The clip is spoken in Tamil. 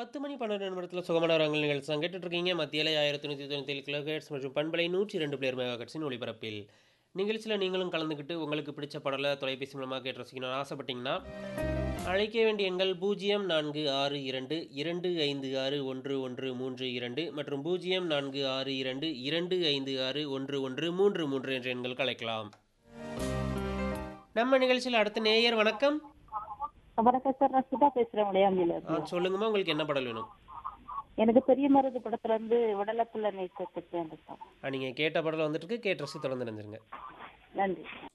10 மணி 12 நிமிடத்துல சுகமான ராகங்கள் நிகழ்ச்சி தான் கேட்டுட்டு இருக்கீங்க. மத்தியிலே 1397 கிலோஹெர்ட்ஸ் மற்றும் பண்பலை 102 பிளேயர் மெகாஹெர்ட்ஸின் ஒலிபரப்பில். நிகழ்ச்சியில நீங்களும் கலந்துக்கிட்டு உங்களுக்கு பிடிச்ச பாடல தொலைபேசி மூலமா கேட்டு ரசிக்கணும்னு ஆசைப்பட்டீங்கன்னா, அழைக்க வேண்டிய எண்கள் 0462 256 1132 மற்றும் 0462 256 1133 என்ற எண்களுக்கு அழைக்கலாம். நம்ம நிகழ்ச்சியில அடுத்த நேயர் வணக்கம். வணக்கம் சார் நான் சுதா பேசுறேன் உடையாம்பில ஆ, இருந்து சொல்லுங்கம்மா உங்களுக்கு என்ன பாடல் வேணும்? எனக்கு பெரிய மருது படத்துல இருந்து விடலப்புள்ள நேசத்துக்கு அந்த song. ஆ, நீங்க கேட்ட பாடல் வந்துட்டு இருக்கு. கேட்டு ரசித்து தொடர்ந்து நினைஞ்சிருங்க. நன்றி